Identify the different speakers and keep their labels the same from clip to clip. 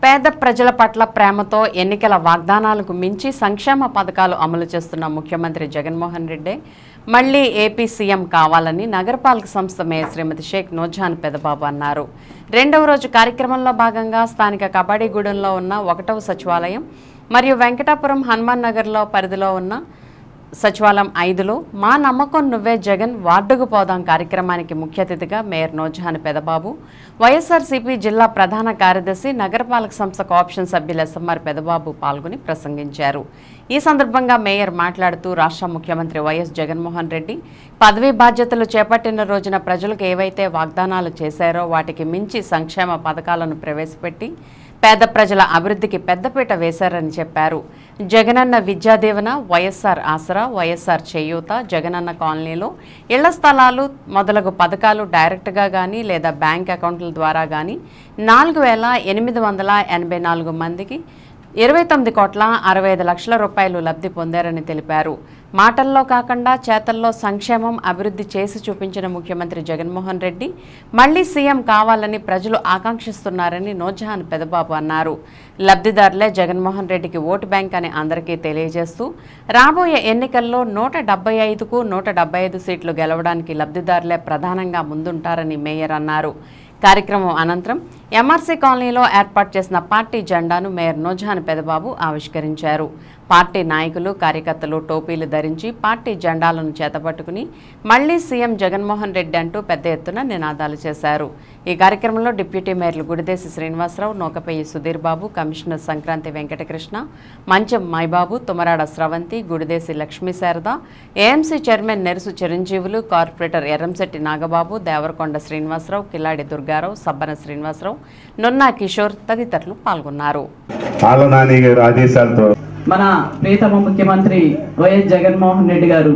Speaker 1: పేద ప్రజల పట్ల ప్రేమతో ఎన్నికల వాగ్దానాలకు మించి సంక్షేమ పథకాలు అమలు చేస్తున్న ముఖ్యమంత్రి జగన్మోహన్ రెడ్డి మళ్లీ ఏపీ సీఎం కావాలని నగరపాలక సంస్థ మేయర్ శ్రీమతి షేక్ నూజాన్ పెదబాబు అన్నారు రెండవ రోజు కార్యక్రమంలో భాగంగా స్థానిక కబడ్డీగూడెంలో ఉన్న ఒకటవ సచివాలయం మరియు వెంకటాపురం హనుమాన్ నగర్లో పరిధిలో ఉన్న సచివాలయం ఐదులో మా నమ్మకం నువ్వే జగన్ వార్డుకు పోదాం కార్యక్రమానికి ముఖ్య అతిథిగా మేయర్ నోజహాన్ పెదబాబు వైఎస్ఆర్సీపీ జిల్లా ప్రధాన కార్యదర్శి నగరపాలక సంస్థ కోఆప్షన్ సభ్యులు ఎస్ఎంఆర్ పెదబాబు పాల్గొని ప్రసంగించారు ఈ సందర్భంగా మేయర్ మాట్లాడుతూ రాష్ట్ర ముఖ్యమంత్రి వైఎస్ జగన్మోహన్ రెడ్డి పదవీ బాధ్యతలు చేపట్టిన రోజున ప్రజలకు ఏవైతే వాగ్దానాలు చేశారో వాటికి మించి సంక్షేమ పథకాలను ప్రవేశపెట్టి పేద ప్రజల అభివృద్ధికి పెద్దపీట వేశారని చెప్పారు జగనన్న విద్యాదీవన వైఎస్ఆర్ ఆసరా వైఎస్ఆర్ చేయూత జగనన్న కాలనీలో ఇళ్ల స్థలాలు మొదలగు పథకాలు డైరెక్ట్గా కానీ లేదా బ్యాంక్ అకౌంట్ల ద్వారా కానీ నాలుగు వేల ఎనిమిది వందల ఎనభై నాలుగు మందికి ఇరవై తొమ్మిది కోట్ల అరవై ఐదు లక్షల రూపాయలు లబ్ధి పొందారని తెలిపారు మాటల్లో కాకుండా చేతల్లో సంక్షేమం అభివృద్ధి చేసి చూపించిన ముఖ్యమంత్రి జగన్మోహన్ రెడ్డి మళ్లీ సీఎం కావాలని ప్రజలు ఆకాంక్షిస్తున్నారని నోజహాన్ పెదబాబు అన్నారు లబ్ధిదారులే జగన్మోహన్ రెడ్డికి ఓటు బ్యాంక్ అని అందరికీ తెలియజేస్తూ రాబోయే ఎన్నికల్లో నూట డెబ్బై ఐదుకు నూట డెబ్బై ఐదు సీట్లు గెలవడానికి లబ్ధిదారులే ప్రధానంగా ముందుంటారని మేయర్ అన్నారు కార్యక్రమం అనంతరం ఎంఆర్సీ కాలనీలో ఏర్పాటు చేసిన పార్టీ జెండాను మేయర్ నోజహాన్ పెదబాబు ఆవిష్కరించారు పార్టీ నాయకులు కార్యకర్తలు టోపీలు ధరించి పార్టీ జెండాలను చేతపట్టుకుని మళ్లీ సీఎం జగన్మోహన్ రెడ్డి అంటూ పెద్ద ఎత్తున నినాదాలు చేశారు ఈ కార్యక్రమంలో డిప్యూటీ మేయర్లు Gudidesi Srinivasa Rao Nukapalli Sudheer Babu commissioner Sankranthi Venkatakrishna Mancham Maibabu Tumarada Sravanthi Gudidesi Lakshmi Sarada AMC chairman Nerusu Chiranjeevulu corporator Erramsetti Nagababu Devarakonda Srinivasa Rao Killadi Durga Rao Sabbana Srinivasa Rao Nunna Kishore తదితరులు పాల్గొన్నారు
Speaker 2: ఆలనాని గారి ఆదేశాలతో
Speaker 3: మన ప్రియతమ ముఖ్యమంత్రి వైఎస్ జగన్మోహన్ రెడ్డి గారు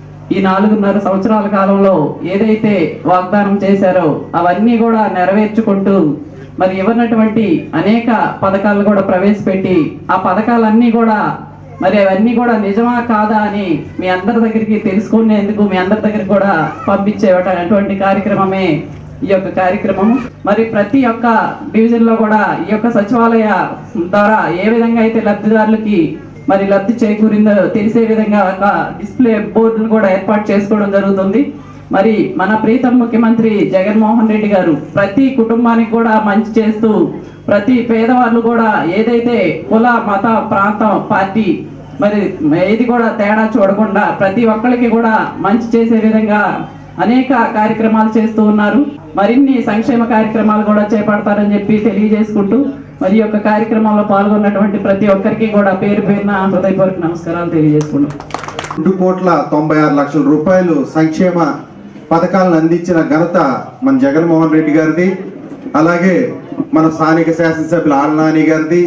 Speaker 3: ఈ నాలుగున్నర సంవత్సరాల కాలంలో ఏదైతే వాగ్దానం చేశారో అవన్నీ కూడా నెరవేర్చుకుంటూ మరి ఇవ్వనటువంటి అనేక పథకాలు కూడా ప్రవేశపెట్టి ఆ పథకాలన్నీ కూడా మరి అవన్నీ కూడా నిజమా కాదా అని మీ అందరి దగ్గరికి తెలుసుకునేందుకు మీ అందరి దగ్గరికి కూడా పంపించేటువంటి కార్యక్రమమే ఈ యొక్క కార్యక్రమం మరి ప్రతి ఒక్క డివిజన్ లో కూడా ఈ యొక్క సచివాలయ ద్వారా ఏ విధంగా అయితే లబ్ధిదారులకి మరి లబ్ధి చేకూరిందో తెలిసే విధంగా ఒక డిస్ప్లే బోర్డును కూడా ఏర్పాటు చేసుకోవడం జరుగుతుంది మరి మన ప్రీతం ముఖ్యమంత్రి జగన్మోహన్ రెడ్డి గారు ప్రతి కుటుంబానికి కూడా మంచి చేస్తూ ప్రతి పేదవాళ్ళు కూడా ఏదైతే కుల మత ప్రాంతం పార్టీ మరి ఏది కూడా తేడా చూడకుండా ప్రతి ఒక్కరికి కూడా మంచి చేసే విధంగా అనేక కార్యక్రమాలు చేస్తూ ఉన్నారు మరిన్ని సంక్షేమ కార్యక్రమాలు కూడా చేపడతారని చెప్పి తెలియజేసుకుంటూ మరి ఈ యొక్క కార్యక్రమంలో పాల్గొన్నటువంటి ప్రతి ఒక్కరికి కూడా పేరు పేరున హృదయపూర్వక నమస్కారాలు తెలియజేసుకుంటాం
Speaker 4: రెండు కోట్ల తొంభై ఆరు లక్షల రూపాయలు సంక్షేమ పథకాలను అందించిన ఘనత మన జగన్మోహన్ రెడ్డి గారిది అలాగే మన స్థానిక శాసనసభ్యులు ఆలనాని గారిది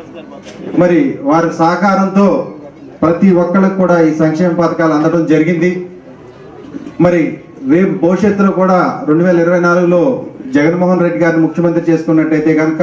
Speaker 4: మరి వారి సహకారంతో ప్రతి ఒక్కరికి కూడా ఈ సంక్షేమ పథకాలు అందడం జరిగింది మరి రేపు భవిష్యత్తులో కూడా రెండు వేల ఇరవై నాలుగులో జగన్మోహన్ రెడ్డి గారిని ముఖ్యమంత్రి చేసుకున్నట్టయితే కనుక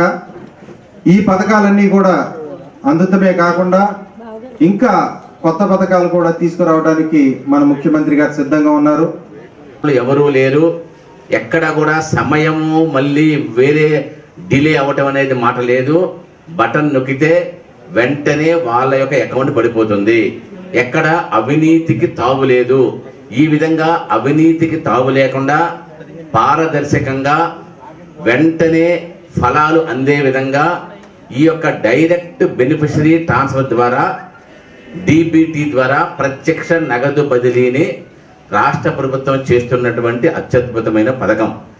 Speaker 4: ఈ పథకాలన్నీ కూడా అందుతమే కాకుండా ఇంకా కొత్త పథకాలు కూడా తీసుకురావడానికి మన ముఖ్యమంత్రి గారు సిద్ధంగా ఉన్నారు
Speaker 5: ఎవరూ లేరు ఎక్కడ కూడా సమయము మళ్ళీ వేరే డిలే అవ్వటం అనేది మాట లేదు బటన్ నొక్కితే వెంటనే వాళ్ళ యొక్క అకౌంట్ పడిపోతుంది ఎక్కడ అవినీతికి తావు లేదు ఈ విధంగా అవినీతికి తావు లేకుండా పారదర్శకంగా వెంటనే ఫలాలు అందే విధంగా ఈ యొక్క డైరెక్ట్ బెనిఫిషరీ ట్రాన్స్ఫర్ ద్వారా డిబిటి ద్వారా ప్రత్యక్ష నగదు బదిలీని రాష్ట్ర ప్రభుత్వం చేస్తున్నటువంటి అత్యద్భుతమైన పథకం